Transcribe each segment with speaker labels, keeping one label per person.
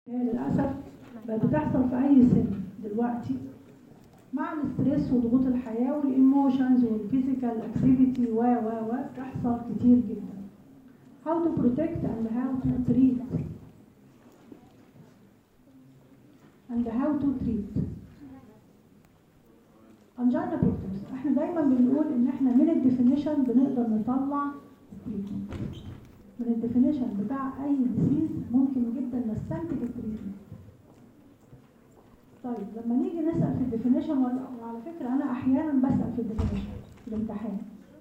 Speaker 1: هي للأسف بقت بتحصل في أي سن دلوقتي مع الاسترس وضغوط الحياة والإيموشنز والفيزيكال أكتيفيتي و و و بتحصل كتير جدا. How to protect and how to treat and how to treat angina pectoris احنا دايما بنقول ان احنا من الديفينيشن بنقدر نطلع التريتمنت من الديفينيشن بتاع اي ديزيز ممكن جدا نستنتج التريتمنت طيب لما نيجي نسال في الديفينيشن وعلى فكره انا احيانا بسال في الديفينيشن في الامتحان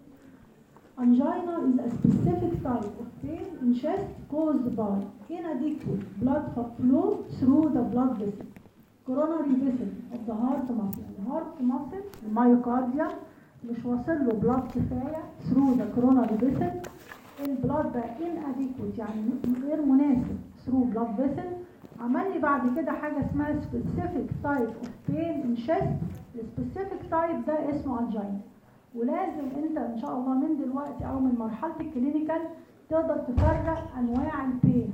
Speaker 1: Angina is a specific type of pain in chest caused by inadequate blood flow through the blood vessel, coronary vessel of the heart muscle. The heart muscle, الميوكارديوم مش واصل له blood كفاية through the coronary vessel. البلاد بقى inadequate يعني غير مناسب through blood vessel. عمل لي بعد كده حاجة اسمها specific type of pain in chest. السبيسيفيك type ده اسمه angina. ولازم انت ان شاء الله من دلوقتي او من مرحله الكلينيكال تقدر تفرق انواع البين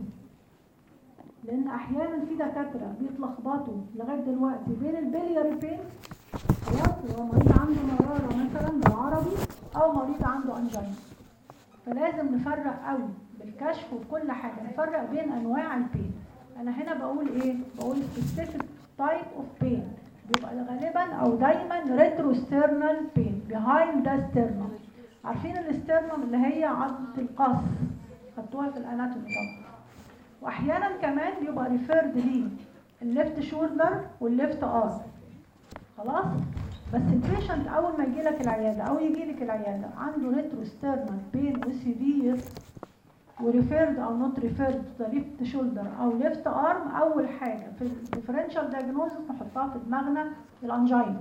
Speaker 1: لان احيانا في دكاتره بيتلخبطوا لغايه دلوقتي بين البلياري بين خلاص هو مريض عنده مراره مثلا بالعربي او مريض عنده انجينا فلازم نفرق قوي بالكشف وبكل حاجه نفرق بين انواع البين انا هنا بقول ايه بقول specific type of pain بيبقى غالبا او دايما ريتروسترنال بين بيهايند ذا ستيرنم عارفين الاسترنم اللي هي عضله القص خدتوها في الاناتومي طبعا واحيانا كمان بيبقى ريفيرد ليه الليفت شولدر والليفت ار خلاص بس البيشنت اول ما يجي لك العياده او يجي لك العياده عنده ريتروسترنال بين وسيفير وريفيرد او نوت ريفيرد ذا ليفت شولدر او ليفت ارم اول حاجه في الديفرنشال دايجنوزس نحطها في دماغنا الانجينا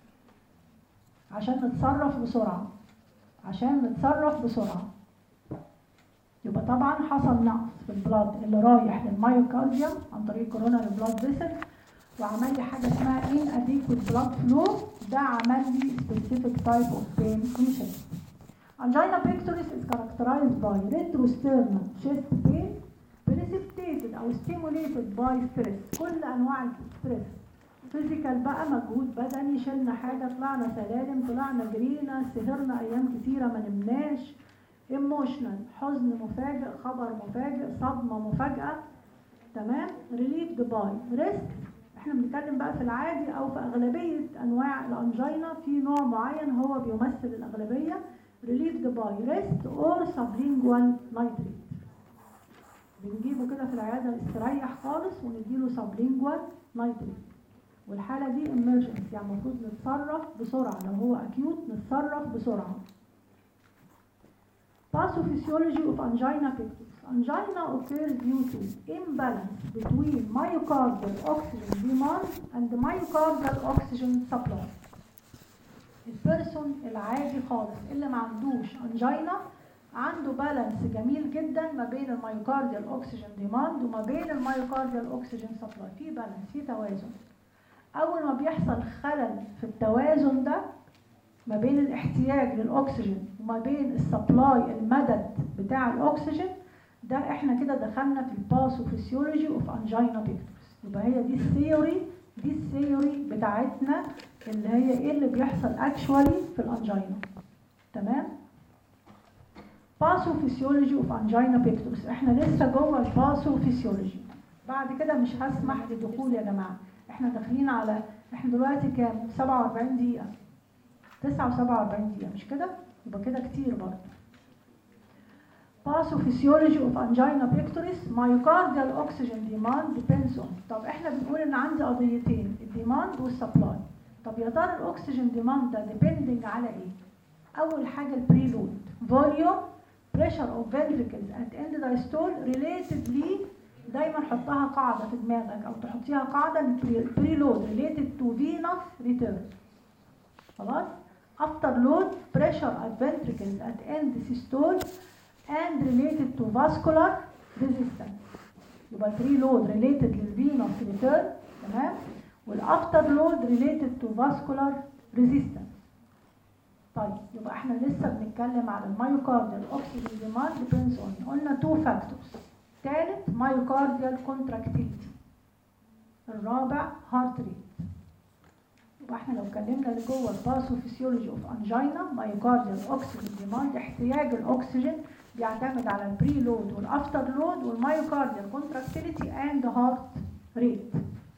Speaker 1: عشان نتصرف بسرعه عشان نتصرف بسرعه يبقى طبعا حصل نقص في البلاد اللي رايح للمايوكارديوم عن طريق كوروناري بلاد فيسل وعمل لي حاجه اسمها ان اديكوت بلاد فلو ده عمل لي specific type of pain in chest Angina pectoris is characterized by retrosternal chest pain precipitated أو stimulated by stress كل أنواع الستريس فيزيكال بقى مجهود بدني شلنا حاجة طلعنا سلالم طلعنا جرينا سهرنا أيام كتيرة ما نمناش ايموشنال حزن مفاجئ خبر مفاجئ صدمة مفاجأة تمام ريليفد باي ريسك احنا بنتكلم بقى في العادي او في اغلبية انواع الانجينا في نوع معين هو بيمثل الاغلبية relieved by rest or sublingual nitrate بنجيبه كده في العيادة استريح خالص ونديله sublingual nitrate والحالة دي emergency يعني المفروض نتصرف بسرعة لو هو acute نتصرف بسرعة Pathophysiology of angina pectoris Angina occurs due to imbalance between myocardial oxygen demand and myocardial oxygen supply البيرسون العادي خالص اللي ما عندوش انجينا عنده بالانس جميل جدا ما بين الميوكارديال اوكسجين ديماند وما بين الميوكارديال اوكسجين سبلاي في بالانس في توازن اول ما بيحصل خلل في التوازن ده ما بين الاحتياج للاكسجين وما بين السبلاي المدد بتاع الاكسجين ده احنا كده دخلنا في الباثوفيسيولوجي اوف انجينا بيكتورس يبقى هي دي الثيوري دي الثيوري بتاعتنا اللي هي ايه اللي بيحصل اكشوالي في الانجينا تمام باثوفيسيولوجي اوف انجينا بيكتورس احنا لسه جوه الباثوفيسيولوجي بعد كده مش هسمح لدخول يا جماعه احنا داخلين على احنا دلوقتي كام 47 دقيقه 9 و47 دقيقه مش كده يبقى كده كتير برضه Pathophysiology of angina pectoris myocardial oxygen demand depends on طب احنا بنقول ان عندي قضيتين الديماند والسبلاي طب يا ترى الاكسجين ديماند ده depending على ايه اول حاجه البريلود volume pressure of ventricles at end diastole related لي دايما حطها قاعده في دماغك او تحطيها قاعده البريلود related to venous return خلاص after load pressure at ventricles at end systole and related to vascular resistance يبقى البري لود related للفينوس ريتيرن تمام والافتر لود related to vascular resistance طيب يبقى احنا لسه بنتكلم على المايوكارديال اوكسجين ديماند depends on قلنا تو فاكتورز ثالث مايوكارديال كونتراكتيليتي الرابع هارت ريت واحنا لو اتكلمنا لجوه الباثوفيسيولوجي اوف انجينا مايوكارديال اوكسجين ديماند احتياج الاكسجين بيعتمد على البري لود والافتر لود والمايوكارديال كونتراكتيليتي اند هارت ريت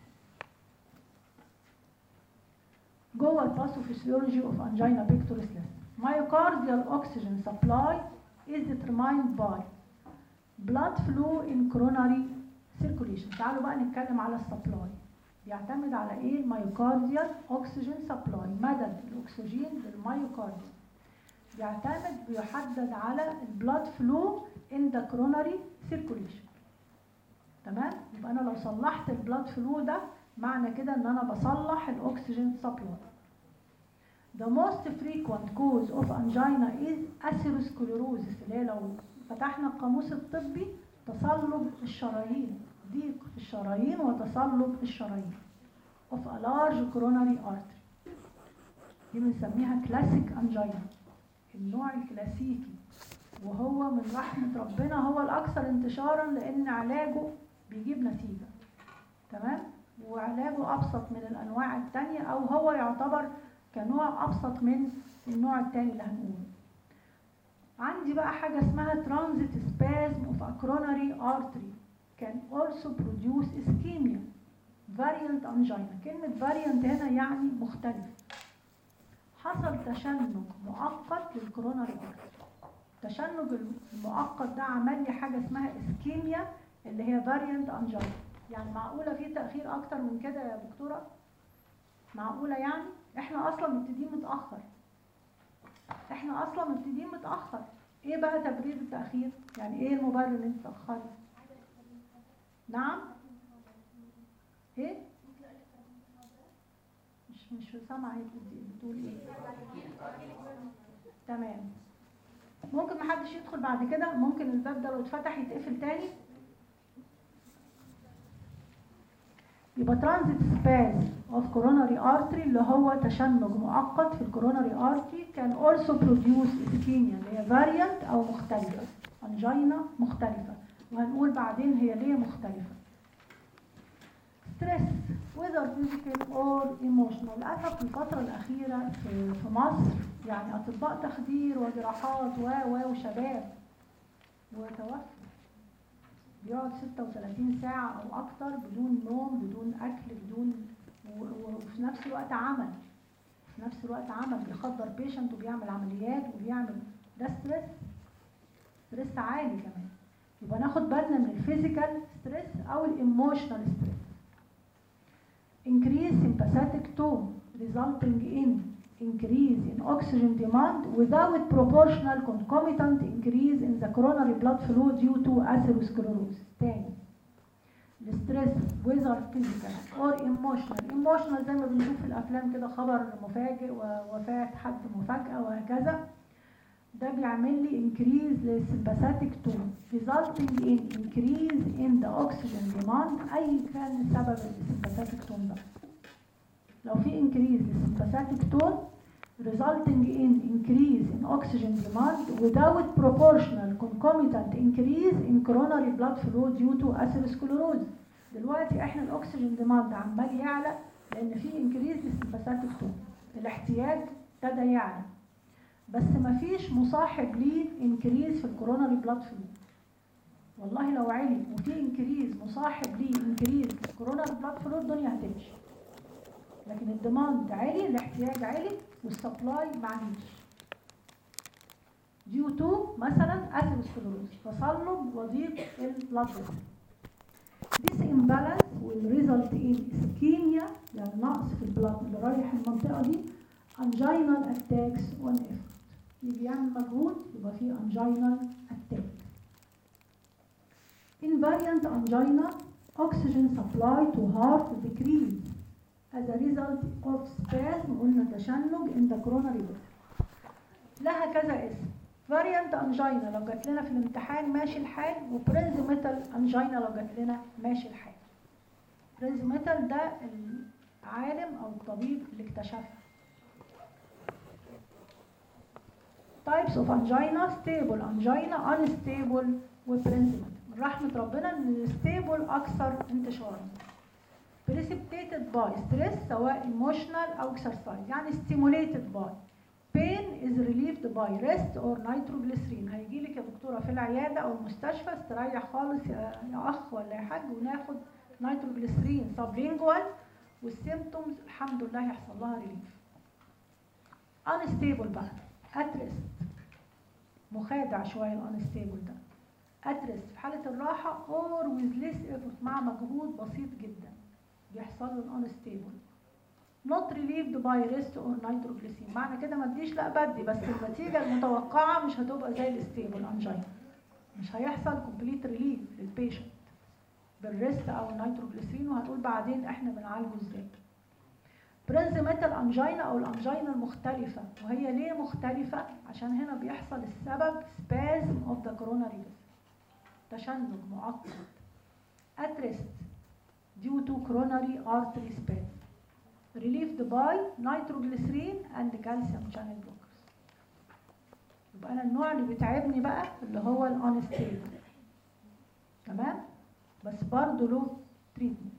Speaker 1: جوه الباثوفيسيولوجي اوف انجينا بيكتوريس myocardial oxygen supply is determined by blood flow in coronary circulation تعالوا بقى نتكلم على السبلاي بيعتمد على ايه الميوكارديال اوكسجين سبلاي مدد الاكسجين للميوكارديال بيعتمد بيحدد على البلاد فلو ان ذا كوروناري سيركوليشن تمام يبقى انا لو صلحت البلاد فلو ده معنى كده ان انا بصلح الاكسجين سبلاي The most frequent cause of angina is atherosclerosis اللي هي لو فتحنا القاموس الطبي تصلب الشرايين ضيق في الشرايين وتصلب الشرايين of a large coronary artery دي بنسميها كلاسيك انجينا النوع الكلاسيكي وهو من رحمة ربنا هو الأكثر انتشارا لأن علاجه بيجيب نتيجة تمام وعلاجه أبسط من الأنواع التانية أو هو يعتبر كنوع أبسط من النوع التاني اللي هنقوله عندي بقى حاجة اسمها transit spasm of a coronary artery can also produce ischemia variant angina كلمة variant هنا يعني مختلف حصل تشنج مؤقت للكوروناري artery التشنج المؤقت ده عمل لي حاجة اسمها اسكيميا اللي هي variant angina يعني معقولة في تأخير أكتر من كده يا دكتورة؟ معقولة يعني؟ احنا اصلا مبتدين متاخر احنا اصلا مبتدين متاخر ايه بقى تبرير التاخير يعني ايه المبرر ان انت تاخري نعم ايه مش مش سامعه هي بتقول ايه تمام ممكن محدش يدخل بعد كده ممكن الباب ده لو اتفتح يتقفل تاني يبقى ترانزيت سباز اوف كوروناري ارتري اللي هو تشنج مؤقت في الكوروناري ارتري كان اولسو بروديوس اسكيميا اللي هي فاريانت او مختلفه انجينا مختلفه وهنقول بعدين هي ليه مختلفه ستريس whether physical or emotional للاسف في الفتره الاخيره في, في مصر يعني اطباء تخدير وجراحات و و وشباب وتوفوا بيقعد 36 ساعة أو أكتر بدون نوم بدون أكل بدون وفي نفس الوقت عمل في نفس الوقت عمل بيخدر بيشنت وبيعمل عمليات وبيعمل ده ستريس ستريس عالي كمان يبقى ناخد بالنا من الفيزيكال ستريس أو الإيموشنال ستريس increase sympathetic tone resulting in increase in oxygen demand without proportional concomitant increase in the coronary blood flow due to atherosclerosis. تاني الستريس whether physical or emotional emotional زي ما بنشوف في الافلام كده خبر مفاجئ ووفاة حد مفاجأة وهكذا ده بيعمل لي increase للسمباثيك tone resulting in increase in the oxygen demand اي كان سبب السمباثيك tone ده لو في increase للسمباثيك tone resulting in increase in oxygen demand without proportional concomitant increase in coronary blood flow due to atherosclerosis دلوقتي احنا الاكسجين ديماند عمال يعلى لان في انكريز للسمباثيك تون الاحتياج ابتدى يعلى بس مفيش مصاحب ليه انكريز في الكوروناري بلاد فلو والله لو علي وفي انكريز مصاحب ليه انكريز في الكوروناري بلاد فلو الدنيا هتمشي لكن الديماند عالي الاحتياج عالي والسبلاي معليش ديو تو مثلا اثيروسكلروز تصلب وضيق البلاد This imbalance will result in ischemia يعني نقص في البلاد اللي رايح المنطقة دي anginal attacks on effort يجي يعمل مجهود يبقى فيه anginal attack Invariant angina oxygen supply to heart decrease as a result of spasm قلنا تشنج in the coronary body لها كذا اسم فاريانت انجينا لو جات لنا في الامتحان ماشي الحال وبرنزميتال انجينا لو جات لنا ماشي الحال برنزميتال ده العالم او الطبيب اللي اكتشفها types of angina stable angina unstable وبرنزميتال من رحمة ربنا ان الستيبل اكثر انتشارا precipitated by stress سواء emotional أو exercise يعني stimulated by pain is relieved by rest or nitroglycerin هيجي لك يا دكتورة في العيادة أو المستشفى استريح خالص يا يا أخ ولا يا حاج وناخد نيتروجليسرين sublingual والسيمتومز الحمد لله يحصل لها ريليف unstable بقى at rest مخادع شوية الانستيبل ده ادرس في حالة الراحة or with less effort مع مجهود بسيط جدا بيحصل له الانستيبل not relieved by rest or nitroglycerin معنى كده ما اديش لا بدي بس النتيجة المتوقعة مش هتبقى زي الستيبل انجينا مش هيحصل complete relief للبيشنت بالريست او النيتروجليسرين وهنقول بعدين احنا بنعالجه ازاي برنزمنتال انجينا او الانجينا المختلفة وهي ليه مختلفة عشان هنا بيحصل السبب spasm of the coronary vessel تشنج مؤقت at rest due to coronary artery spasm relieved by nitroglycerin and calcium channel blockers يبقى انا النوع اللي بيتعبني بقى اللي هو الانستيبل تمام بس برضه له تريتمنت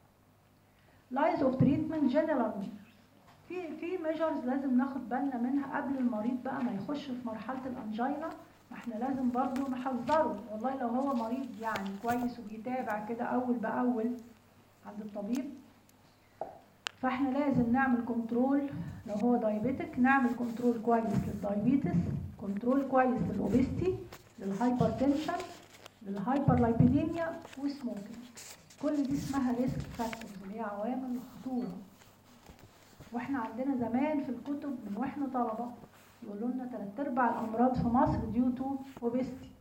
Speaker 1: لايز اوف تريتمنت جنرال ميجرز في في ميجرز لازم ناخد بالنا منها قبل المريض بقى ما يخش في مرحله الانجينا ما احنا لازم برضه نحذره والله لو هو مريض يعني كويس وبيتابع كده اول باول عند الطبيب فاحنا لازم نعمل كنترول لو هو دايابيتك نعمل كنترول كويس للدايابيتس كنترول كويس للاوبستي للهايبرتنشن للهايبرلايبيديميا وسموكينج كل دي اسمها ريسك فاكتورز اللي هي عوامل الخطوره واحنا عندنا زمان في الكتب من واحنا طلبه يقولوا لنا ثلاث ارباع الامراض في مصر ديو تو اوبستي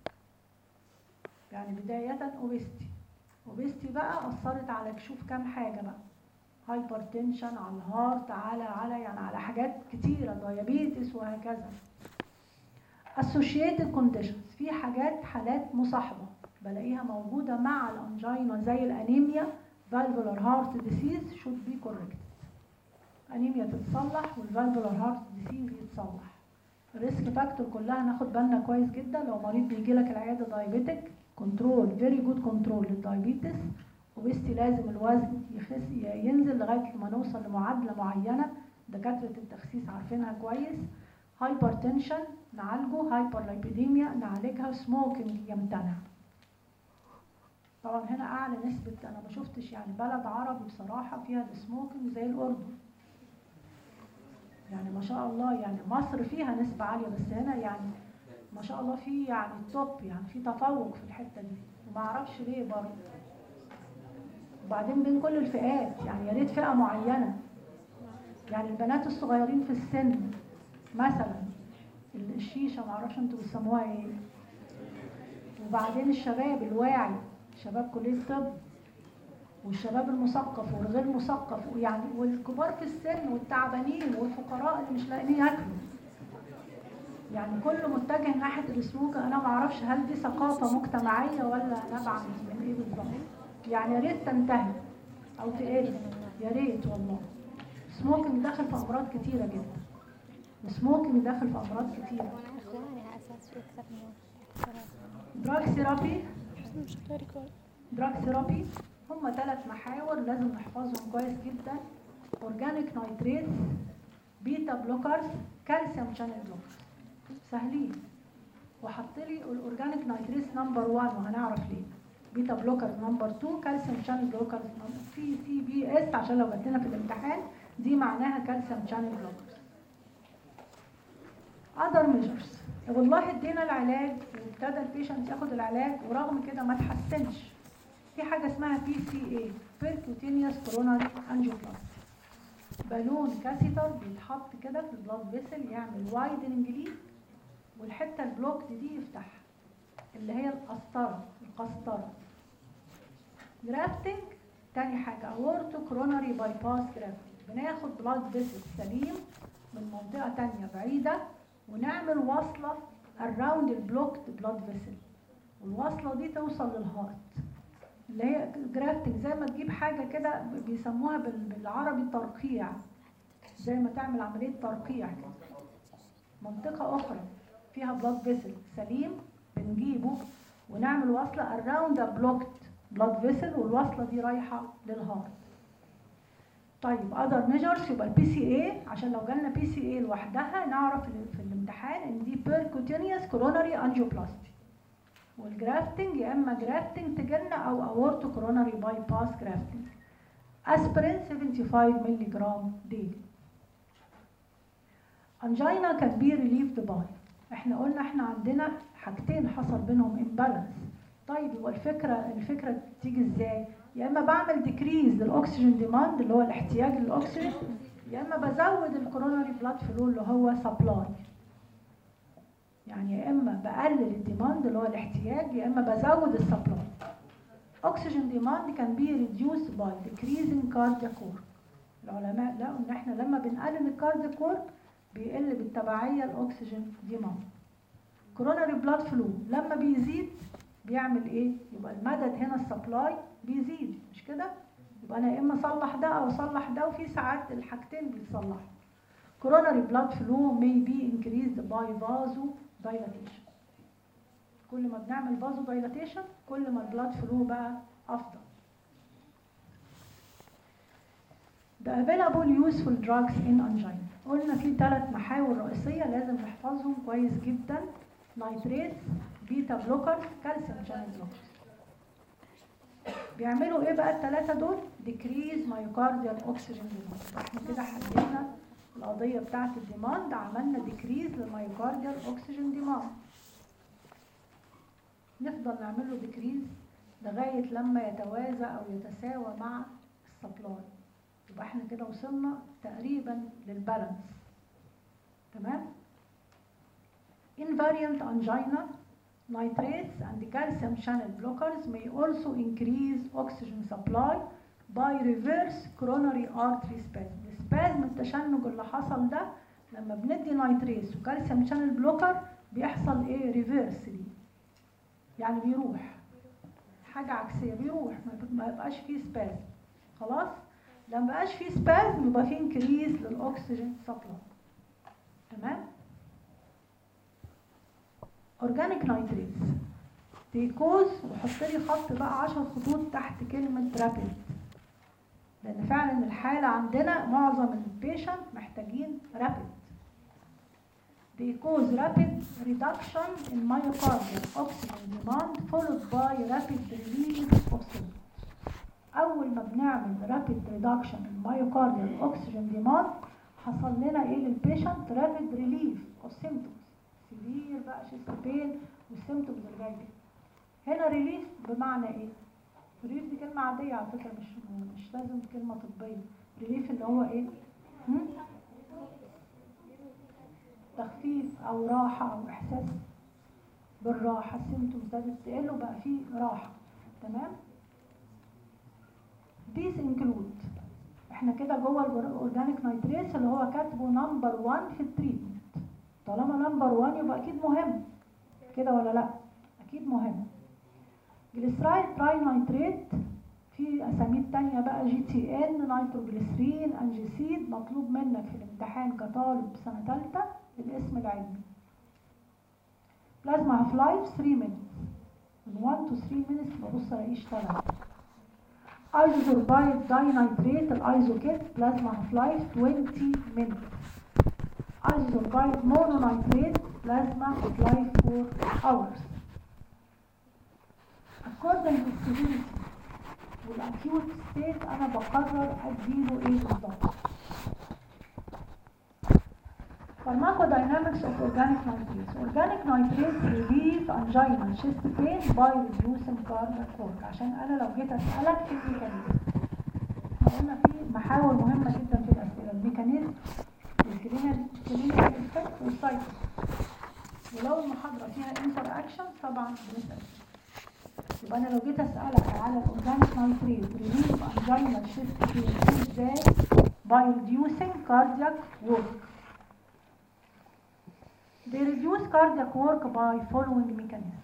Speaker 1: يعني بدايه اوبستي اوبستي بقى اثرت على كشوف كام حاجه بقى هايبرتنشن على الهارت على على يعني على حاجات كتيره دايابيتس وهكذا associated conditions في حاجات حالات مصاحبه بلاقيها موجوده مع الانجينا زي الانيميا valvular heart disease should be corrected انيميا تتصلح والفالفولار هارت ديسيز يتصلح الريسك فاكتور كلها ناخد بالنا كويس جدا لو مريض بيجي لك العياده دايابيتك كنترول فيري جود كنترول للدايابيتس وبستي لازم الوزن يخس ينزل لغايه لما نوصل لمعادله معينه دكاتره التخسيس عارفينها كويس هايبرتنشن نعالجه هايبرلايبيديميا نعالجها سموكينج يمتنع طبعا هنا اعلى نسبه انا ما شفتش يعني بلد عربي بصراحه فيها السموكينج زي الاردن يعني ما شاء الله يعني مصر فيها نسبة عالية بس هنا يعني ما شاء الله في يعني توب يعني في تفوق في الحتة دي وما اعرفش ليه برضه وبعدين بين كل الفئات يعني يا ريت فئة معينة يعني البنات الصغيرين في السن مثلا الشيشة ما اعرفش انتوا بتسموها ايه وبعدين الشباب الواعي شباب كلية الطب والشباب المثقف والغير مثقف ويعني والكبار في السن والتعبانين والفقراء اللي مش لاقيين ياكلوا يعني كله متجه ناحيه السموك انا ما اعرفش هل دي ثقافه مجتمعيه ولا نابعه من ايه بالظبط يعني يا ريت تنتهي او تقل يا ريت والله السموكينج داخل في امراض كتيره جدا السموكينج داخل في امراض كتيره
Speaker 2: اخواني على اساس في اكثر من
Speaker 1: دراج ثيرابي
Speaker 2: مش هتوريكم
Speaker 1: دراج ثيرابي هم ثلاث محاور لازم نحفظهم كويس جدا اورجانيك نايتريت بيتا بلوكرز كالسيوم شانل بلوكرز سهلين وحط لي الاورجانيك نايتريت نمبر 1 وهنعرف ليه بيتا بلوكرز نمبر 2 كالسيوم شانل بلوكرز سي سي بي اس عشان لو بدينا في الامتحان دي معناها كالسيوم شانل بلوكرز اذر ميجرز والله ادينا العلاج وابتدى البيشنت ياخد العلاج ورغم كده ما تحسنش في حاجه اسمها بي سي اي بيركوتينيوس كوروناري انجيوبلاستي بالون كاسيتر بيتحط كده في البلاد فيسل يعمل وايدنج ليه والحته البلوك دي يفتح اللي هي القسطره القسطره جرافتنج تاني حاجه اورتو كوروناري باي باس جرافتنج بناخد بلاد فيسل سليم من منطقه تانية بعيده ونعمل وصله اراوند البلوكت بلاد فيسل والوصله دي توصل للهارت اللي هي جرافتنج زي ما تجيب حاجه كده بيسموها بال- بالعربي ترقيع زي ما تعمل عمليه ترقيع كده منطقه اخرى فيها بلاد فيسل سليم بنجيبه ونعمل وصله اراوند بلوكت بلاد فيسل والوصله دي رايحه للهارت طيب other measures يبقى البي سي اي عشان لو جالنا بي سي اي لوحدها نعرف ال- في الامتحان ان دي percutaneous coronary angioplasty والجرافتنج يا اما جرافتنج تجيلنا او اورتو كوروناري باي باس جرافتنج اسبرين 75 مللي جرام ديلي انجينا كان بي ريليفد باي احنا قلنا احنا عندنا حاجتين حصل بينهم امبالانس طيب يبقى الفكره الفكره تيجي ازاي يا اما بعمل ديكريز للاكسجين ديماند اللي هو الاحتياج للاكسجين يا اما بزود الكوروناري بلاد فلو اللي هو سبلاي يعني يا اما بقلل الديماند اللي هو الاحتياج يا اما بزود السبلاي oxygen demand can be reduced by decreasing cardiac work العلماء لقوا ان احنا لما بنقلل الكاردياك work بيقل بالتبعية الاكسجين ديماند coronary blood flow لما بيزيد بيعمل ايه يبقى المدد هنا السبلاي بيزيد مش كده يبقى انا يا اما اصلح ده او اصلح ده وفي ساعات الحاجتين بيتصلحوا coronary blood flow may be increased by vasodilatation كل ما بنعمل vasodilatation كل ما البلاد فلو بقى افضل The available useful drugs in angina قلنا في ثلاث محاور رئيسية لازم نحفظهم كويس جدا نايتريت بيتا بلوكرز كالسيوم شانل بلوكرز بيعملوا ايه بقى الثلاثة دول؟ decrease myocardial oxygen demand احنا كده حلينا القضية بتاعت الديماند عملنا decrease للميوكارديال oxygen demand نفضل نعمل له decrease لغاية لما يتوازى أو يتساوى مع السبلاي يبقى احنا كده وصلنا تقريبا للبالانس تمام invariant angina nitrates and calcium channel blockers may also increase oxygen supply by reverse coronary artery spasm السبازم التشنج اللي حصل ده لما بندي نايتريز وكالسيوم شانل بلوكر بيحصل ايه ريفيرس ليه يعني بيروح حاجة عكسية بيروح ما يب- ما يبقاش فيه سبازم خلاص لما بقاش فيه سبازم يبقى فيه انكريز للاكسجين سبلاي تمام اورجانيك نايتريتس بيكوز وحط لي خط بقى 10 خطوط تحت كلمة رابيد لان فعلا الحالة عندنا معظم البيشنت محتاجين رابيد because rapid reduction in myocardial oxygen demand followed by rapid release of symptoms. أول ما بنعمل rapid reduction in myocardial oxygen demand حصل لنا إيه للبيشنت rapid relief of symptoms. severe بقى chest pain والsymptoms اللي جاية هنا relief بمعنى إيه؟ relief دي كلمة عادية على فكرة مش مش لازم كلمة طبية relief اللي هو إيه؟ هم؟ تخفيف او راحه او احساس بالراحه السيمتومز ده تقل وبقى فيه راحه تمام these include احنا كده جوه الاورجانيك نايتريتس اللي هو كاتبه نمبر 1 في التريتمنت طالما نمبر 1 يبقى اكيد مهم كده ولا لا اكيد مهم جليسرايد تراي نايتريت في اساميد تانية بقى جي تي ان نيتروجليسرين انجيسيد مطلوب منك في الامتحان كطالب سنة تالتة الاسم العلمي بلازما هاف لايف 3 minutes من 1 to 3 minutes ببص الاقيه اشتغل ايزوزوربايد داي نايتريت الايزوكيت بلازما هاف لايف 20 minutes ايزوزوربايد مونو نايتريت بلازما هاف لايف 4 hours according to severity والاكيوت ستيت انا بقرر اديله ايه بالظبط Pharmacodynamics of organic nitrates. Organic nitrates relieve angina, chest pain by reducing cardiac work. عشان انا لو جيت اسالك في الميكانيزم. احنا قلنا في محاور مهمه جدا في الاسئله الميكانيزم والكلينيكال كلينيكال افكت والسايكل. ولو المحاضره فيها انتر اكشن طبعا بنسال يبقى انا لو جيت اسالك على الاورجانيك نايتريت ريليف انجينا شيست بين ازاي by reducing cardiac work they reduce cardiac work by following mechanism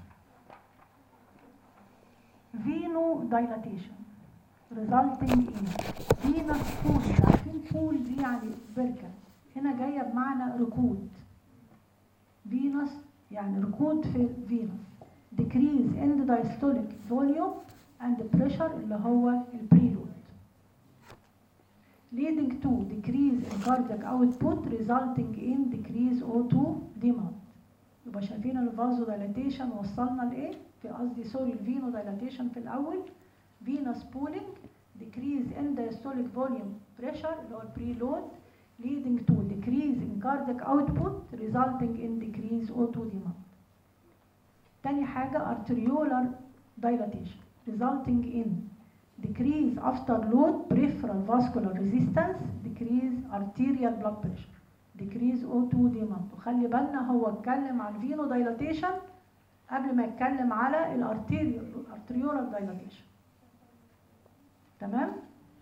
Speaker 1: venodilatation resulting in venous pool عارفين pool دي يعني بركة هنا جاية بمعنى ركود venous يعني ركود في venous decrease in the diastolic volume and pressure اللي هو البريلود lead in cardiac output resulting in decrease O2 demand يبقى شايفين الفازو دايلاتيشن وصلنا لايه في قصدي سوري الفينو دايلاتيشن في الاول فينوس بولينج decrease in diastolic volume pressure اللي هو البري leading to decrease in cardiac output resulting in decrease O2 demand تاني حاجة arteriolar dilatation resulting in decrease after load peripheral vascular resistance decrease arterial blood pressure decrease O2 demand وخلي بالنا هو اتكلم عن فينو dilatation قبل ما يتكلم على الارتيريال arteriolar dilatation تمام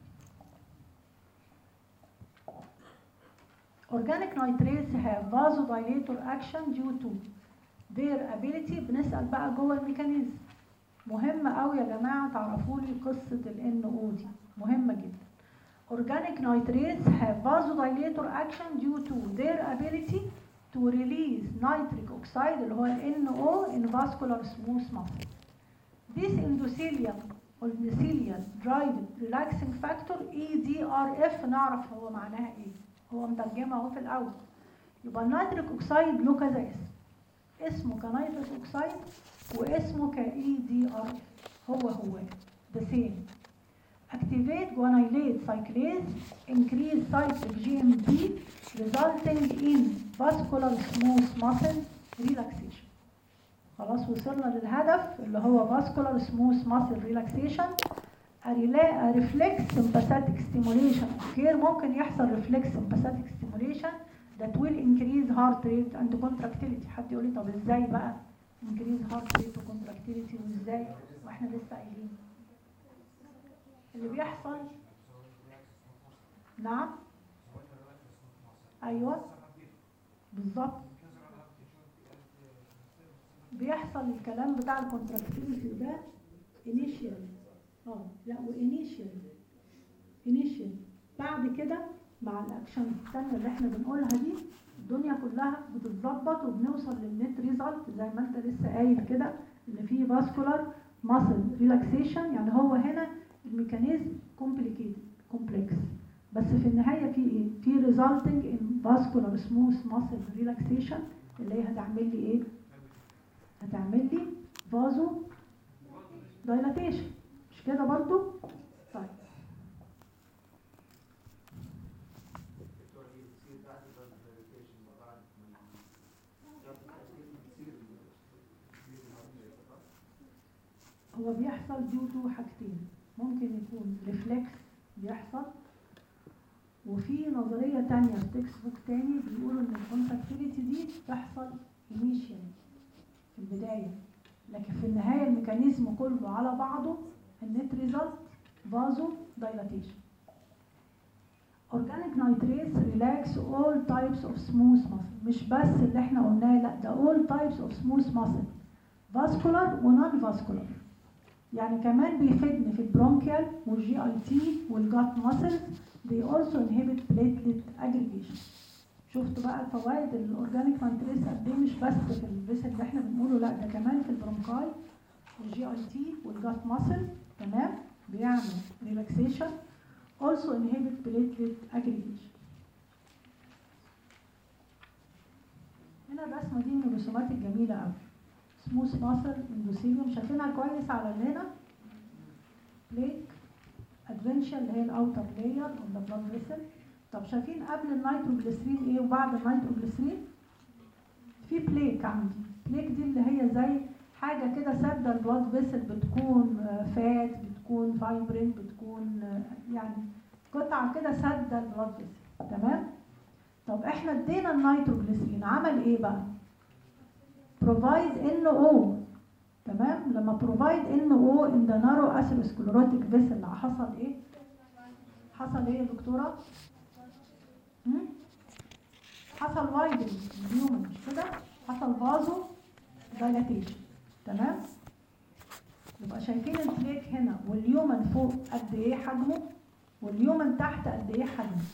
Speaker 1: organic nitrates have vasodilator action due to their ability بنسأل بقى جوه الميكانيزم مهم قوي يا جماعة تعرفوا لي قصة ال NO دي مهمة جدا organic nitrates have vasodilator action due to their ability to release nitric oxide اللي هو ال NO in vascular smooth muscle this endothelium endothelial driven relaxing factor EDRF نعرف هو معناها ايه هو مترجمها اهو في الاول يبقى النيتريك اوكسيد له كذا اسم اسمه كنيتريك اوكسيد واسمه ك EDRF هو هو the same activate guanylate cyclase increase cyclic GMP resulting in vascular smooth muscle relaxation خلاص وصلنا للهدف اللي هو vascular smooth muscle relaxation a reflex sympathetic stimulation occur ممكن يحصل reflex sympathetic stimulation that will increase heart rate and contractility حد يقول لي طب ازاي بقى increase heart rate و contractility وازاي واحنا لسه قايلين اللي بيحصل نعم ايوه بالظبط بيحصل الكلام بتاع الكونتراكتيليتي ده initial اه لا وانيشال انيشال بعد كده مع الاكشن الثانيه اللي احنا بنقولها دي الدنيا كلها بتتظبط وبنوصل للنت ريزلت زي ما انت لسه قايل كده ان في فاسكولار ماسل ريلاكسيشن يعني هو هنا الميكانيزم كومبليكيتد كومبلكس بس في النهايه في ايه في ريزلتنج ان فاسكولار سموث ماسل ريلاكسيشن اللي هي هتعمل لي ايه هتعمل لي فازو دايلاتيشن مش كده برضو طيب هو بيحصل ديو تو حاجتين ممكن يكون ريفلكس بيحصل وفي نظرية تانية في تكست بوك تاني بيقولوا ان الكونتاكتيليتي دي بتحصل انيشال في البداية لكن في النهاية الميكانيزم كله على بعضه النت ريزلت فازو دايلاتيشن organic nitrates relax all types of smooth muscle مش بس اللي احنا قلناه لا ده all types of smooth muscle vascular و non vascular يعني كمان بيفيدني في البرونكيال والجي اي تي والجات ماسلز they also inhibit platelet aggregation شفتوا بقى الفوائد الاورجانيك نايتريتس قد ايه مش بس في الفيسل اللي احنا بنقوله لا ده كمان في البرونكاي والجي اي تي والجات ماسل تمام بيعمل ريلاكسيشن also inhibit platelet aggregation هنا الرسمه دي من الرسومات الجميله قوي سموث ماسل اندوثيليوم شايفينها كويس على اللي هنا بليك ادفنشر اللي هي الاوتر لاير اوف ذا بلاد فيسل طب شايفين قبل النيتروجليسرين ايه وبعد النيتروجليسرين في بليك عندي بليك دي اللي هي زي حاجه كده سادة البلاد فيسل بتكون فات بتكون فايبرين بتكون يعني قطعه كده سادة البلاد فيسل تمام طب احنا ادينا النيتروجليسرين عمل ايه بقى provide NO تمام لما provide NO in the narrow atherosclerotic vessel حصل ايه حصل ايه يا دكتوره هم؟ حصل وايدنج اليومن مش كده حصل فازو دايلاتيشن تمام يبقى شايفين البليك هنا واليومن فوق قد ايه حجمه واليومن تحت قد ايه حجمه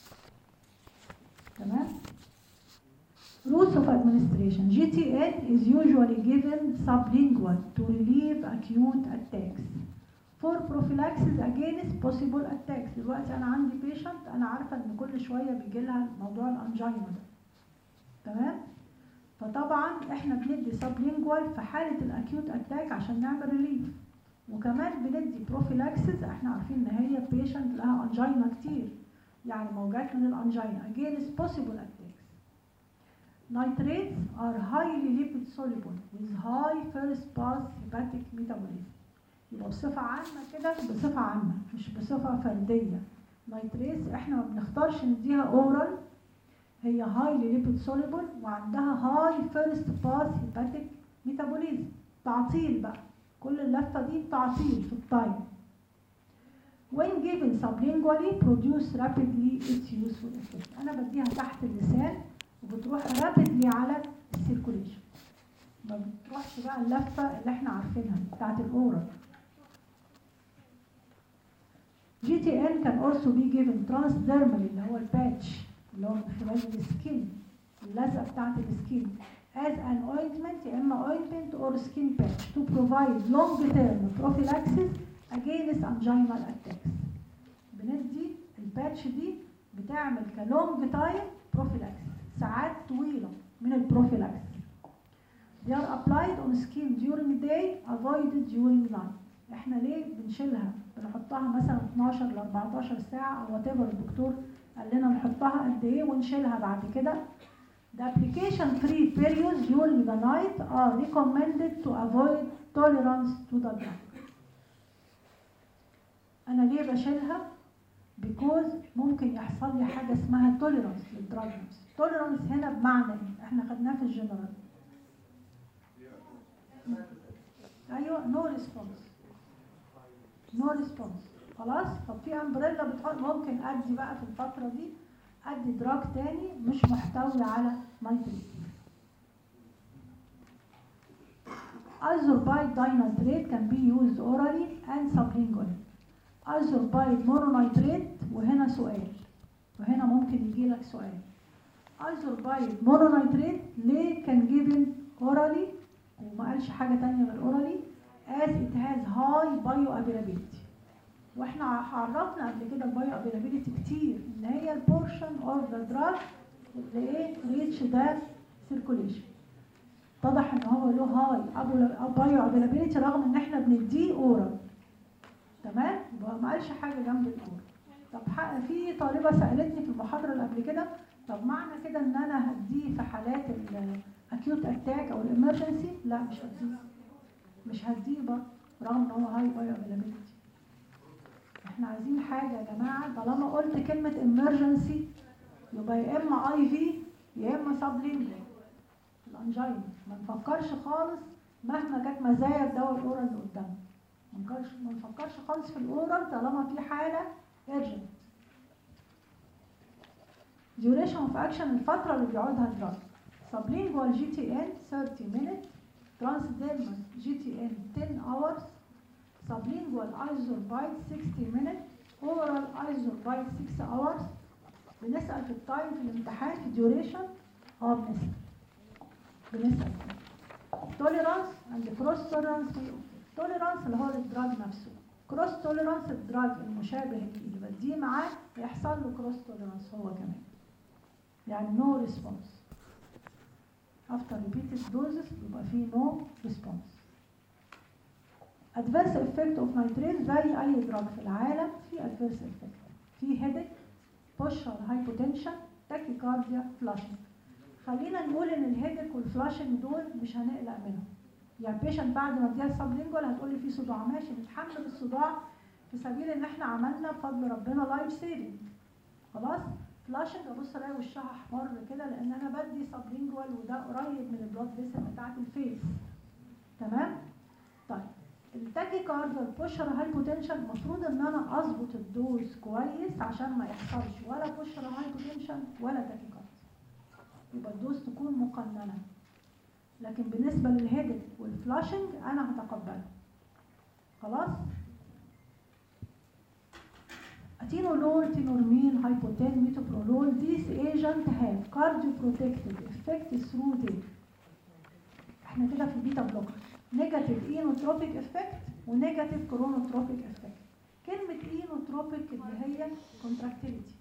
Speaker 1: تمام Routes of administration. GTN is usually given sublingual to relieve acute attacks for prophylaxis against possible attacks دلوقتي انا عندي patient انا عارفه ان كل شويه بيجي لها موضوع الانجينا ده تمام فطبعا احنا بندي سبلينجوال في حاله الاكيوت اتاك عشان نعمل ريليف وكمان بندي بروفيلاكسس احنا عارفين ان هي بيشنت لها انجينا كتير يعني موجات من الانجينا against possible attacks nitrates are highly lipid soluble with high first pass hepatic metabolism يبقى بصفة عامة كده بصفة عامة مش بصفة فردية نايتريز احنا ما بنختارش نديها اورال هي highly lipid soluble وعندها high first pass hepatic metabolism تعطيل بقى كل اللفة دي تعطيل في التايم when given sublingually produce rapidly its useful effect انا بديها تحت اللسان وبتروح rapidly على السيركوليشن ما بتروحش بقى اللفة اللي احنا عارفينها بتاعت الاورال GTN can also be given transdermally اللي هو الباتش اللي هو من خلال السكين اللزقة بتاعت السكين as an ointment يا اما ointment or skin patch to provide long term prophylaxis against anginal attacks بندي الباتش دي بتعمل كلونج تايم prophylaxis ساعات طويلة من البروفيلاكسس they are applied on skin during day avoided during night احنا ليه بنشيلها بنحطها مثلا 12 ل 14 ساعة او whatever الدكتور قال لنا نحطها قد ايه ونشيلها بعد كده The application free periods during the night are recommended to avoid tolerance to the drug. أنا ليه بشيلها؟ because ممكن يحصل لي حاجة اسمها tolerance للدراج نفسه. tolerance هنا بمعنى ايه؟ احنا خدناه في الجنرال. ايوه no response. no response. خلاص؟ طب في امبريلا بتحط ممكن ادي بقى في الفترة دي ادي دراج تاني مش محتوي على نيتريت Isorbide dinitrate can be used orally and sublingually. Isorbide mononitrate وهنا سؤال وهنا ممكن يجي لك سؤال. Isorbide mononitrate ليه كان given orally وما قالش حاجة تانية غير orally as it has high bioavailability. واحنا عرفنا قبل كده البايو افيلابيلتي كتير ان هي البورشن اوف ذا دراج اللي ايه ريتش ذا سيركوليشن اتضح ان هو له هاي بايو افيلابيلتي رغم ان احنا بنديه اورال تمام يبقى ما قالش حاجه جنب الاورال طب في طالبه سالتني في المحاضره اللي قبل كده طب معنى كده ان انا هديه في حالات الاكيوت اتاك او الامرجنسي لا مش هديه مش هديه برضه رغم ان هو هاي بايو افيلابيلتي احنا عايزين حاجة يا جماعة طالما قلت كلمة emergency يبقى يا اما اي في يا اما سبلينجوال الانجينا ما نفكرش خالص مهما كانت مزايا الدواء الاورال اللي قدامنا ما نفكرش ما نفكرش خالص في الاورال طالما في حالة urgent duration of action الفترة اللي بيقعدها الدراج sublingual GTN 30 minutes transdermal GTN 10 hours sublingual isorbide 60 minutes oral isorbide 6 hours بنسأل في التايم في الامتحان في duration اه بنسأل بنسأل tolerance and cross tolerance tolerance اللي هو الدراج نفسه cross tolerance الدراج المشابه اللي بديه معاه يحصل له cross tolerance هو كمان يعني no response after repeated doses يبقى فيه no response adverse effect of nitrate زي اي دراج في العالم في adverse effect في headache بوشر hypotension tachycardia flushing خلينا نقول ان الهيدك والفلاشنج دول مش هنقلق منهم يعني بيشنت بعد ما اديها السبلينجوال هتقول لي في صداع ماشي نتحمل الصداع في سبيل ان احنا عملنا بفضل ربنا لايف سيفنج خلاص فلاشنج ابص الاقي وشها احمر كده لان انا بدي سبلينجوال وده قريب من البلاد فيسل بتاعت الفيس تمام طيب التاكي كارد والبوشر هايبوتنشن المفروض ان انا اظبط الدوز كويس عشان ما يحصلش ولا بوشر هايبوتنشن ولا تاكي كارد يبقى الدوز تكون مقننه لكن بالنسبه للهيدك والفلاشنج انا هتقبله خلاص اتينولول تينورمين هايبوتين ميتوبرولول these agent have cardioprotective effect through day احنا كده في البيتا بلوكر نيجاتيف اينوتروبيك افكت ونيجاتيف كرونوتروبيك افكت كلمة اينوتروبيك اللي هي كونتراكتيليتي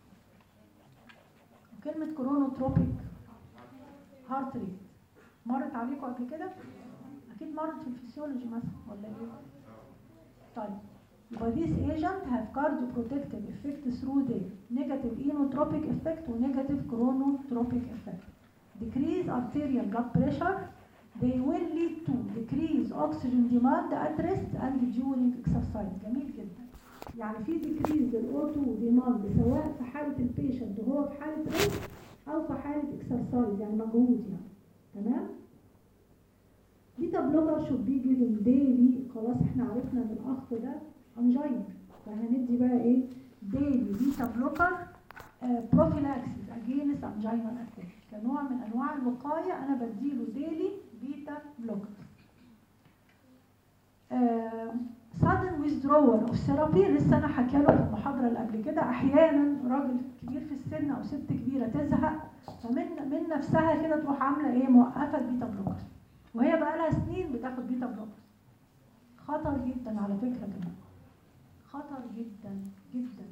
Speaker 1: وكلمة كرونوتروبيك هارت ريت مرت عليكم قبل كده؟ أكيد مرت في الفسيولوجي مثلا ولا إيه؟ طيب يبقى these agent have cardioprotective effect through their negative inotropic effect و negative chronotropic effect. Decrease arterial blood pressure. They will lead to decrease oxygen demand at rest and during exercise. جميل جدا. يعني في decrease لل O2 demand سواء في حالة البيشنت وهو في حالة rest أو في حالة exercise يعني مجهود يعني. تمام؟ بيتا بلوكر should be given daily خلاص احنا عرفنا ان الاخ ده انجينا فهندي بقى ايه ديلي بيتا بلوكر بروفيلاكسيس اجينست انجينا اتاك كنوع من انواع الوقايه انا بديله ديلي بيتا بلوكر sudden withdrawal of therapy لسه انا حكي له في المحاضره اللي قبل كده احيانا راجل كبير في السن او ست كبيره تزهق فمن من نفسها كده تروح عامله ايه موقفه البيتا بلوكر وهي بقى لها سنين بتاخد بيتا بلوكر خطر جدا على فكره كمان خطر جدا جدا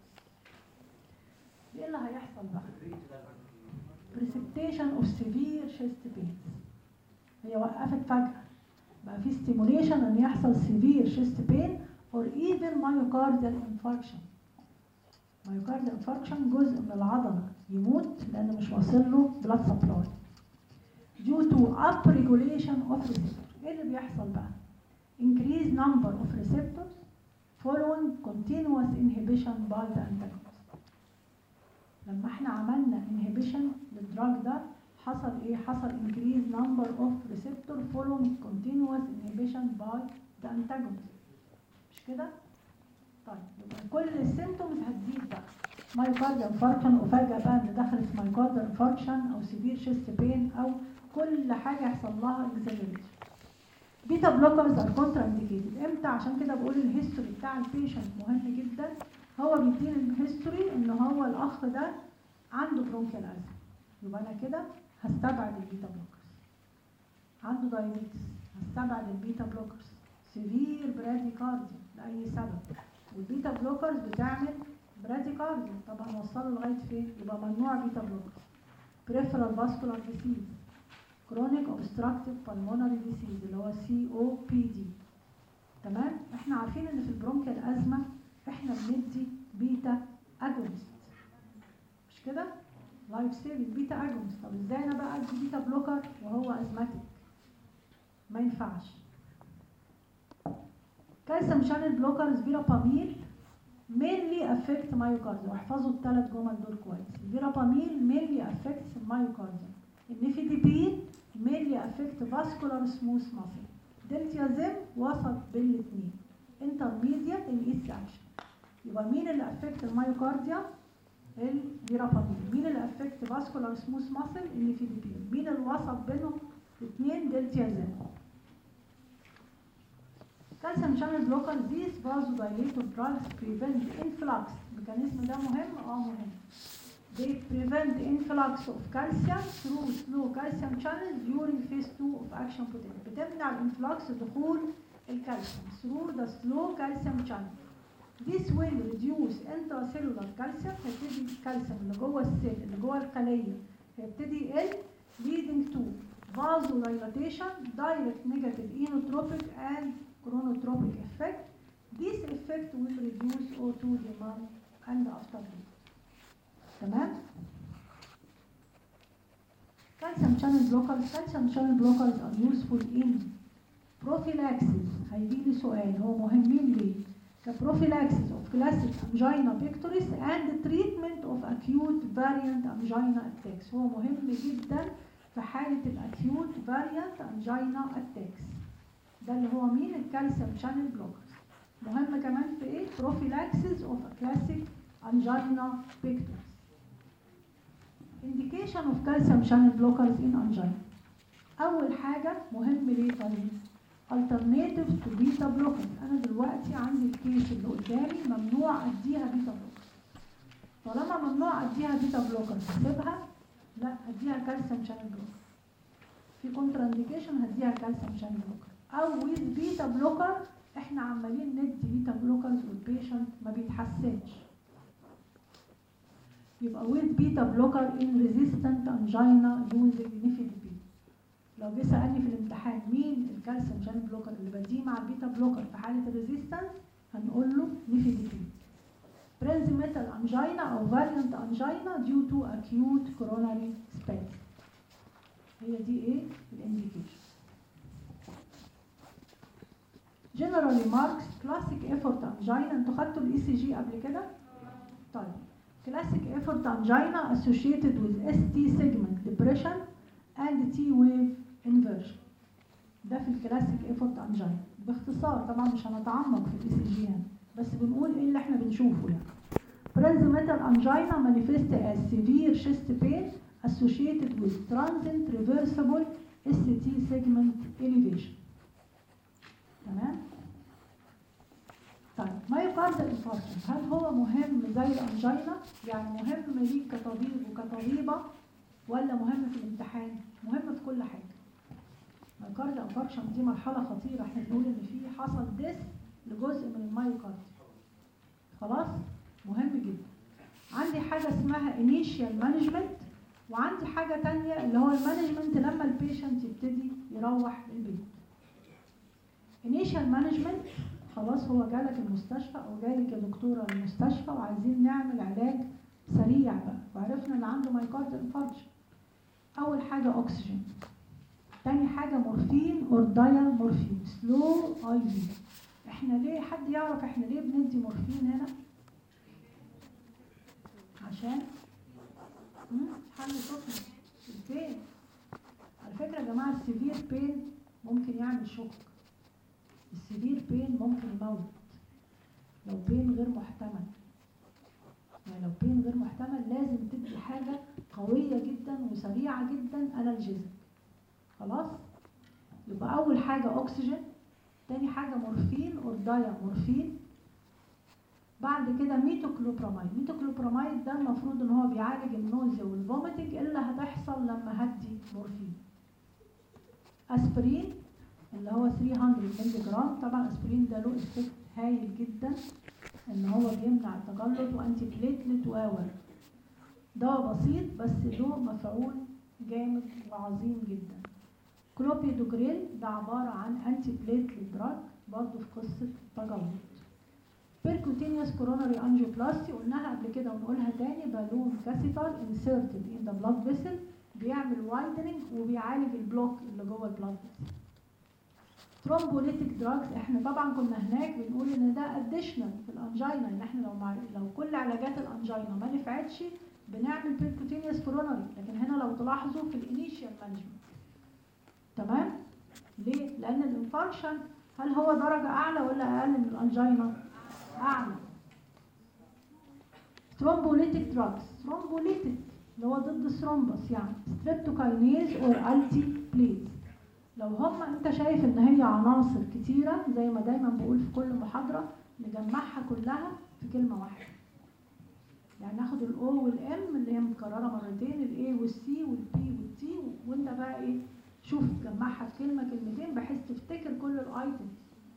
Speaker 1: ايه اللي هيحصل بقى precipitation of severe chest pains هي وقفت فجأة بقى في stimulation ان يحصل severe chest pain or even myocardial infarction myocardial infarction جزء من العضلة يموت لأنه مش واصل له blood supply due to upregulation of receptor ايه اللي بيحصل بقى increase number of receptors following continuous inhibition by the antagonist لما احنا عملنا inhibition للدراج ده حصل ايه حصل increase number of receptor following continuous inhibition by the antagonist مش كده طيب يبقى كل السيمتومز هتزيد بقى مايوكارديال انفاركشن وفجاه بقى ان دخلت مايوكارديال انفاركشن او سيفير شيست بين او كل حاجه يحصل لها اكزاجريشن بيتا بلوكرز ار كونترا انديكيتد امتى عشان كده بقول الهيستوري بتاع البيشنت مهم جدا هو بيديني الهيستوري ان هو الاخ ده عنده برونكيال ازمه يبقى انا كده هستبعد البيتا بلوكرز عنده دايابيتس هستبعد البيتا بلوكرز سيفير براديكارديا لاي سبب والبيتا بلوكرز بتعمل براديكارديا طبعا وصلوا لغايه فين يبقى ممنوع بيتا بلوكرز بريفرال فاسكولار ديسيز كرونيك اوبستراكتيف بالمونري ديسيز اللي هو سي او بي دي تمام احنا عارفين ان في البرونكيال ازمه احنا بندي بيتا اجونست مش كده لايف سيفنج بيتا اجونست طب ازاي انا بقى ادي بيتا بلوكر وهو ازماتيك ما ينفعش كالسيوم شانل بلوكرز فيراباميل mainly affect myocardium واحفظوا الثلاث جمل دول كويس الفيراباميل mainly affects myocardium النيفيديبين mainly affect vascular smooth muscle دلتيازيم وسط بين الاثنين intermediate الاس اكشن يبقى مين اللي affect الميوكارديا الفيرابامين مين اللي affect vascular smooth muscle النيفيديبين مين الوسط بينهم الاثنين دلتيازيم كالسيوم شانل بلوكر these vasodilator drugs prevent influx الميكانيزم ده مهم اه مهم they prevent influx of calcium through slow calcium channels during phase 2 of action potential بتمنع الانفلكس دخول الكالسيوم through the slow calcium channel this will reduce intracellular calcium هيبتدي الكالسيوم اللي جوه السيل اللي جوه الخليه هيبتدي يقل leading to vasodilatation direct negative inotropic and chronotropic effect this effect will reduce O2 demand and afterlife تمام calcium channel blockers calcium channel blockers are useful in prophylaxis هيجي لي سؤال هو مهمين ليه كبروفيلاكسيس of classic angina pectoris and treatment of acute variant angina attacks هو مهم جدا في حالة الأكيوت variant angina attacks ده اللي هو مين الكالسيوم شانل بلوكرز مهم كمان في ايه prophylaxis of classic angina pectoris indication of calcium channel blockers in angina اول حاجه مهم ليه طيب alternative to beta blockers انا دلوقتي عندي الكيس اللي قدامي ممنوع اديها بيتا بلوكر طالما ممنوع اديها بيتا بلوكر هسيبها لا هديها كالسيوم شانل بلوكر في كونترا انديكيشن هديها كالسيوم شانل بلوكر او with بيتا بلوكر احنا عمالين ندي بيتا بلوكرز والبيشنت ما بيتحسنش يبقى with beta blocker in resistant angina using nifedipine لو جه سألني في الامتحان مين الكالسيوم شانل بلوكر اللي بديه مع البيتا بلوكر في حالة الريزيستنس هنقول له نيفيديبين برنزيميتال angina أو variant angina due to acute coronary spasm هي دي ايه الانديكيشن generally marks classic effort angina انتوا خدتوا الاي سي جي قبل كده طيب classic effort angina associated with ST segment depression and T wave inversion ده في الكلاسيك ايفورت انجينا باختصار طبعا مش هنتعمق في الاي سي جي يعني بس بنقول ايه اللي احنا بنشوفه يعني Transmetal angina manifest as severe chest pain associated with transient reversible ST segment elevation تمام طيب مايوكاردال انفاركشن هل هو مهم زي الانجينا يعني مهم ليك كطبيب وكطبيبه ولا مهم في الامتحان مهم في كل حاجه مايوكاردال انفاركشن دي مرحله خطيره احنا بنقول ان في حصل ديس لجزء من المايوكارد خلاص مهم جدا عندي حاجه اسمها انيشيال مانجمنت وعندي حاجه تانية اللي هو المانجمنت لما البيشنت يبتدي يروح البيت انيشال مانجمنت خلاص هو جالك المستشفى او جالك يا دكتوره المستشفى وعايزين نعمل علاج سريع بقى وعرفنا ان عنده مايكارد انفاركشن اول حاجه اكسجين تاني حاجه مورفين اور دايل مورفين سلو اي في احنا ليه حد يعرف احنا ليه بندي مورفين هنا عشان مم، حل سخن البين على فكره يا جماعه السيفير بين ممكن يعمل شوك السيفير بين ممكن يموت لو بين غير محتمل يعني لو بين غير محتمل لازم تدي حاجة قوية جدا وسريعة جدا انالجيزك خلاص يبقى أول حاجة أكسجين تاني حاجة مورفين أوردايا مورفين بعد كده ميتوكلوبراميد ميتوكلوبراميد ده المفروض ان هو بيعالج النوزيا والفوميتنج اللي هتحصل لما هدي مورفين اسبرين اللي هو 300 مللي جرام طبعا اسبرين ده له افكت هايل جدا ان هو بيمنع التجلط وانتي بليتلت واور دواء بسيط بس له مفعول جامد وعظيم جدا كلوبيدوجريل ده عبارة عن انتي بليتلت دراج برضه في قصة تجلط بيركوتينيوس كوروناري انجيوبلاستي قلناها قبل كده ونقولها تاني بالون كاسيتال انسيرتد ان ذا بلاد فيسل بيعمل وايدنينج وبيعالج البلوك اللي جوه البلاد فيسل ترومبوليتيك دراجز احنا طبعا كنا هناك بنقول ان ده اديشنال في الانجينا ان احنا لو مع لو كل علاجات الانجينا ما نفعتش بنعمل بيركوتينيوس كوروناري لكن هنا لو تلاحظوا في الانيشيال مانجمنت تمام ليه لان الانفاركشن هل هو درجه اعلى ولا اقل من الانجينا اعلى ثرومبوليتيك دراجز ثرومبوليتيك اللي هو ضد الثرومبس يعني ستريبتوكاينيز اور التي بليز لو هم انت شايف ان هي عناصر كتيرة زي ما دايما بقول في كل محاضرة نجمعها كلها في كلمة واحدة يعني ناخد الاو والام اللي هي متكررة مرتين الاي والسي والبي والتي وانت بقى ايه شوف جمعها في كلمة كلمتين بحيث تفتكر كل الايتمز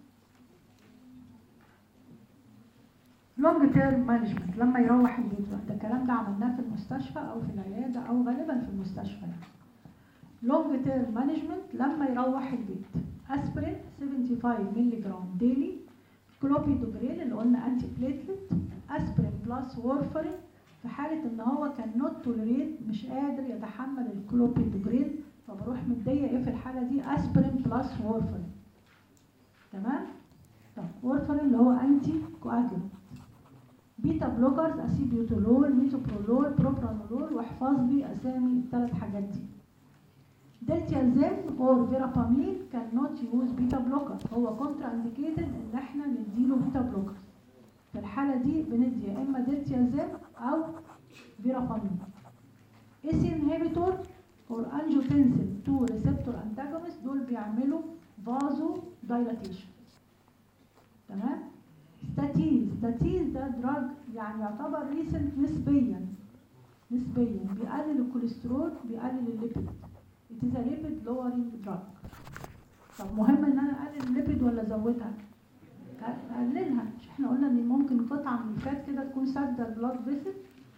Speaker 1: لونج تيرم مانجمنت لما يروح البيت بقى ده الكلام ده عملناه في المستشفى او في العيادة او غالبا في المستشفى يعني لونج تيرم مانجمنت لما يروح البيت اسبرين 75 مللي جرام ديلي كلوبيدوجريل اللي قلنا انتي بليتلت اسبرين بلس وورفرين في حالة ان هو كان نوت توليريت مش قادر يتحمل الكلوبيدوجريل فبروح مدية ايه في الحالة دي اسبرين بلس وورفرين تمام طب وورفرين اللي هو انتي كواجولانت بيتا بلوكرز اسيبيوتولول ميتوبرولول بروبرانولول واحفظ لي اسامي الثلاث حاجات دي دلتيازيم اور فيرابامين كان نوت يوز بيتا بلوكر هو كونترا انديكيتد ان احنا نديله بيتا بلوكر في الحالة دي بندي يا اما دلتيازيم او فيرابامين اسي انهبيتور اور انجوتنسين 2 ريسبتور انتاجونست دول بيعملوا فازو دايلاتيشن تمام ستاتين ستاتين ده دراج يعني يعتبر ريسنت نسبيا نسبيا بيقلل الكوليسترول بيقلل الليبيد it is a lipid lowering drug طب مهم ان انا اقلل الليبيد ولا ازودها اقللها مش احنا قلنا ان ممكن قطعه من الفات كده تكون سادة البلاد فيسل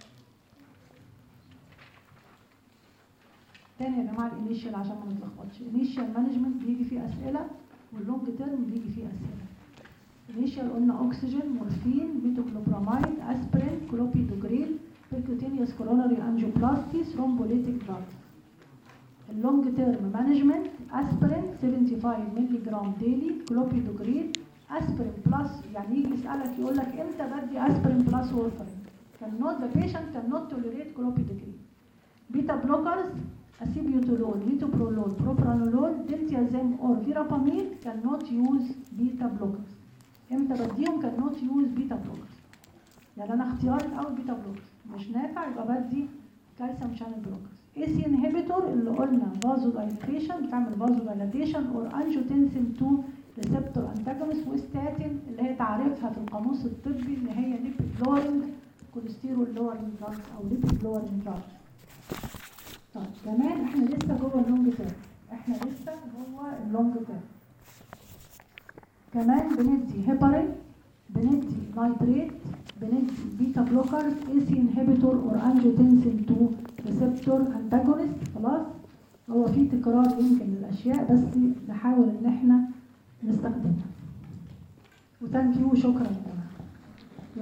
Speaker 1: تاني يا جماعه الانيشال عشان ما نتلخبطش الانيشال مانجمنت بيجي فيه اسئله واللونج تيرم بيجي فيه اسئله الانيشال قلنا اكسجين مورفين ميتوكلوبراميد اسبرين كلوبيدوجريل بيركوتينيوس كوروناري انجيوبلاستي ثرومبوليتيك دراجز اللونج تيرم مانجمنت اسبرين 75 مللي جرام ديلي كلوبيدوجريل اسبرين بلس يعني يجي يسالك يقول لك امتى بدي اسبرين بلس وورفرين كان نوت ذا بيشنت كان نوت توليريت كلوبيدوجريل بيتا بلوكرز اسيبيوتولول ميتوبرولول بروبرانولول دلتيازيم اور فيرابامين كان نوت يوز بيتا بلوكرز امتى بديهم كان نوت يوز بيتا بلوكرز يعني انا اختياري الاول بيتا بلوكرز مش نافع يبقى بدي كالسيوم شانل بلوكرز اي سي انهبيتور اللي قلنا فازو دايليتيشن بتعمل فازو دايليتيشن اور انجوتنسين 2 ريسبتور انتاجونست وستاتين اللي هي تعريفها في القاموس الطبي ان هي ليبيد لورنج كوليسترول لورنج دراجز او ليبيد لورنج دراجز طيب كمان احنا لسه جوه اللونج تيرم احنا لسه جوه اللونج تيرم كمان بندي هيبارين بندي نايتريت بندي بيتا بلوكرز اي سي انهبيتور اور انجيوتنسين 2 ريسبتور انتاجونست خلاص هو في تكرار يمكن للاشياء بس نحاول ان احنا نستخدمها وثانك يو شكرا يا جماعه